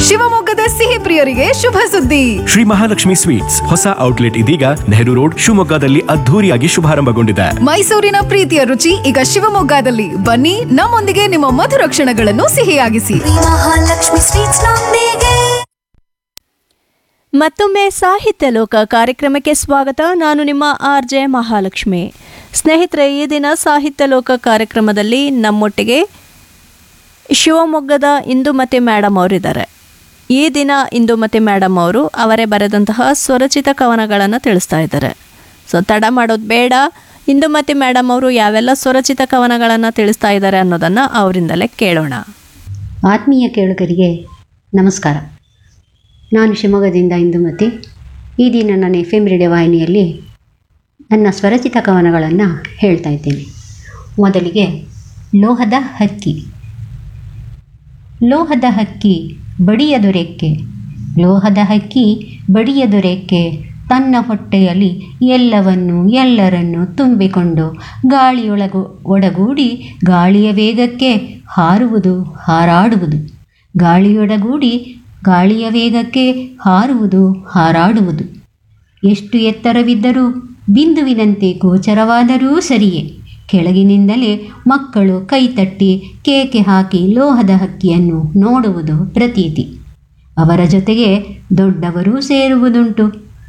ಶಿವಮೊಗ್ಗದ ಸಿಹಿ ಪ್ರಿಯರಿಗೆ ಶುಭ ಸುದ್ದಿ ಶ್ರೀ ಮಹಾಲಕ್ಷ್ಮಿ ಸ್ವೀಟ್ಸ್ ಹೊಸ ಔಟ್ಲೆಟ್ ಇದೀಗ ನೆಹರು ರೋಡ್ ಶಿವಮೊಗ್ಗದಲ್ಲಿ ಅದ್ಧೂರಿಯಾಗಿ ಶುಭಾರಂಭಗೊಂಡಿದೆ ಮೈಸೂರಿನ ಪ್ರೀತಿಯ ರುಚಿ ಈಗ ಶಿವಮೊಗ್ಗದಲ್ಲಿ ಬನ್ನಿ ನಮ್ಮೊಂದಿಗೆ ನಿಮ್ಮ ಮಧುರ ಕ್ಷಣಗಳನ್ನು ಸಿಹಿಯಾಗಿಸಿ ಮಹಾಲಕ್ಷ್ಮಿ ಸ್ವೀಟ್ಸ್ ನೊಂದಿಗೆ ಮತ್ತೊಮ್ಮೆ ಸಾಹಿತ್ಯ ಲೋಕ ಕಾರ್ಯಕ್ರಮಕ್ಕೆ ಸ್ವಾಗತ ನಾನು ನಿಮ್ಮ ಆರ್ ಜೆ ಮಹಾಲಕ್ಷ್ಮಿ ಸ್ನೇಹಿತರೆ ಈ ದಿನ ಸಾಹಿತ್ಯ ಲೋಕ ಕಾರ್ಯಕ್ರಮದಲ್ಲಿ ನಮ್ಮೊಟ್ಟಿಗೆ ಶಿವಮೊಗ್ಗದ ಇಂದುಮತಿ ಮೇಡಮ್ ಅವರಿದ್ದಾರೆ ಈ ದಿನ ಇಂದುಮತಿ ಮೇಡಮ್ ಅವರು ಅವರೇ ಬರೆದಂತಹ ಸ್ವರಚಿತ ಕವನಗಳನ್ನು ತಿಳಿಸ್ತಾ ಇದ್ದಾರೆ ಸೊ ತಡ ಮಾಡೋದು ಬೇಡ ಇಂದುಮತಿ ಮೇಡಮ್ ಅವರು ಯಾವೆಲ್ಲ ಸ್ವರಚಿತ ಕವನಗಳನ್ನು ತಿಳಿಸ್ತಾ ಇದ್ದಾರೆ ಅನ್ನೋದನ್ನು ಅವರಿಂದಲೇ ಕೇಳೋಣ ಆತ್ಮೀಯ ಕೇಳುಗರಿಗೆ ನಮಸ್ಕಾರ ನಾನು ಶಿವಮೊಗ್ಗದಿಂದ ಇಂದುಮತಿ ಈ ದಿನ ನನ್ನ ಎಫ್ ಎಂ ರೇಡಿಯೋ ವಾಹಿನಿಯಲ್ಲಿ ನನ್ನ ಸ್ವರಚಿತ ಕವನಗಳನ್ನು ಹೇಳ್ತಾ ಇದ್ದೇನೆ ಮೊದಲಿಗೆ ಲೋಹದ ಹಕ್ಕಿ ಲೋಹದ ಹಕ್ಕಿ ಬಡಿಯದು ರೆಕ್ಕೆ ಲೋಹದ ಹಕ್ಕಿ ಬಡಿಯದು ರೆಕ್ಕೆ ತನ್ನ ಹೊಟ್ಟೆಯಲ್ಲಿ ಎಲ್ಲವನ್ನು ಎಲ್ಲರನ್ನು ತುಂಬಿಕೊಂಡು ಗಾಳಿಯೊಳಗು ಒಡಗೂಡಿ ಗಾಳಿಯ ವೇಗಕ್ಕೆ ಹಾರುವುದು ಹಾರಾಡುವುದು ಗಾಳಿಯೊಡಗೂಡಿ ಗಾಳಿಯ ವೇಗಕ್ಕೆ ಹಾರುವುದು ಹಾರಾಡುವುದು ಎಷ್ಟು ಎತ್ತರವಿದ್ದರೂ ಬಿಂದುವಿನಂತೆ ಗೋಚರವಾದರೂ ಸರಿಯೇ ಕೆಳಗಿನಿಂದಲೇ ಮಕ್ಕಳು ಕೈತಟ್ಟಿ ಕೇಕೆ ಹಾಕಿ ಲೋಹದ ಹಕ್ಕಿಯನ್ನು ನೋಡುವುದು ಪ್ರತೀತಿ ಅವರ ಜೊತೆಗೆ ದೊಡ್ಡವರೂ ಸೇರುವುದುಂಟು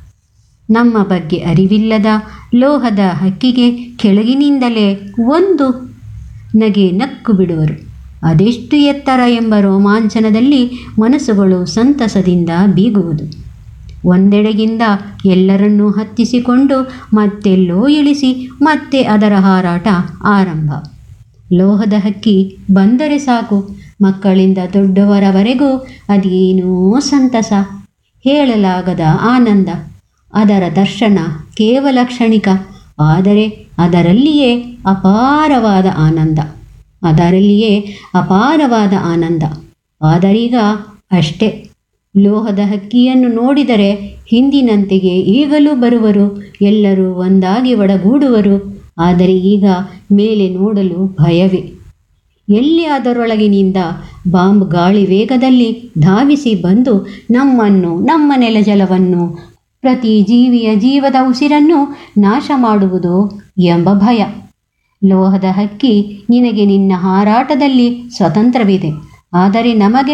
ನಮ್ಮ ಬಗ್ಗೆ ಅರಿವಿಲ್ಲದ ಲೋಹದ ಹಕ್ಕಿಗೆ ಕೆಳಗಿನಿಂದಲೇ ಒಂದು ನಗೆ ನಕ್ಕು ಬಿಡುವರು ಅದೆಷ್ಟು ಎತ್ತರ ಎಂಬ ರೋಮಾಂಚನದಲ್ಲಿ ಮನಸ್ಸುಗಳು ಸಂತಸದಿಂದ ಬೀಗುವುದು ಒಂದೆಡೆಗಿಂದ ಎಲ್ಲರನ್ನೂ ಹತ್ತಿಸಿಕೊಂಡು ಮತ್ತೆಲ್ಲೋ ಇಳಿಸಿ ಮತ್ತೆ ಅದರ ಹಾರಾಟ ಆರಂಭ ಲೋಹದ ಹಕ್ಕಿ ಬಂದರೆ ಸಾಕು ಮಕ್ಕಳಿಂದ ದೊಡ್ಡವರವರೆಗೂ ಅದೇನೋ ಸಂತಸ ಹೇಳಲಾಗದ ಆನಂದ ಅದರ ದರ್ಶನ ಕೇವಲ ಕ್ಷಣಿಕ ಆದರೆ ಅದರಲ್ಲಿಯೇ ಅಪಾರವಾದ ಆನಂದ ಅದರಲ್ಲಿಯೇ ಅಪಾರವಾದ ಆನಂದ ಆದರೀಗ ಅಷ್ಟೇ ಲೋಹದ ಹಕ್ಕಿಯನ್ನು ನೋಡಿದರೆ ಹಿಂದಿನಂತೆಯೇ ಈಗಲೂ ಬರುವರು ಎಲ್ಲರೂ ಒಂದಾಗಿ ಒಡಗೂಡುವರು ಆದರೆ ಈಗ ಮೇಲೆ ನೋಡಲು ಭಯವೇ ಎಲ್ಲಿ ಅದರೊಳಗಿನಿಂದ ಬಾಂಬ್ ಗಾಳಿ ವೇಗದಲ್ಲಿ ಧಾವಿಸಿ ಬಂದು ನಮ್ಮನ್ನು ನಮ್ಮ ನೆಲಜಲವನ್ನು ಪ್ರತಿ ಜೀವಿಯ ಜೀವದ ಉಸಿರನ್ನು ನಾಶ ಮಾಡುವುದು ಎಂಬ ಭಯ ಲೋಹದ ಹಕ್ಕಿ ನಿನಗೆ ನಿನ್ನ ಹಾರಾಟದಲ್ಲಿ ಸ್ವತಂತ್ರವಿದೆ ಆದರೆ ನಮಗೆ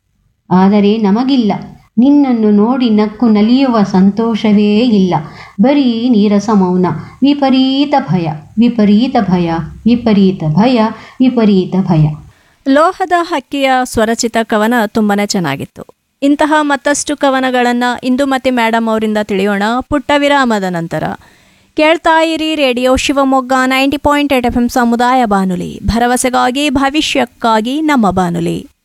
ಆದರೆ ನಮಗಿಲ್ಲ ನಿನ್ನನ್ನು ನೋಡಿ ನಕ್ಕು ನಲಿಯುವ ಸಂತೋಷವೇ ಇಲ್ಲ ಬರೀ ನೀರಸ ಮೌನ ವಿಪರೀತ ಭಯ ವಿಪರೀತ ಭಯ ವಿಪರೀತ ಭಯ ವಿಪರೀತ ಭಯ ಲೋಹದ ಹಕ್ಕಿಯ ಸ್ವರಚಿತ ಕವನ ತುಂಬಾನೇ ಚೆನ್ನಾಗಿತ್ತು ಇಂತಹ ಮತ್ತಷ್ಟು ಕವನಗಳನ್ನು ಇಂದುಮತಿ ಮೇಡಮ್ ಅವರಿಂದ ತಿಳಿಯೋಣ ಪುಟ್ಟ ವಿರಾಮದ ನಂತರ ಕೇಳ್ತಾ ಇರಿ radio Shivamogga ninety point eight F M ಸಮುದಾಯ ಬಾನುಲಿ ಭರವಸೆಗಾಗಿ ಭವಿಷ್ಯಕ್ಕಾಗಿ ನಮ್ಮ ಬಾನುಲಿ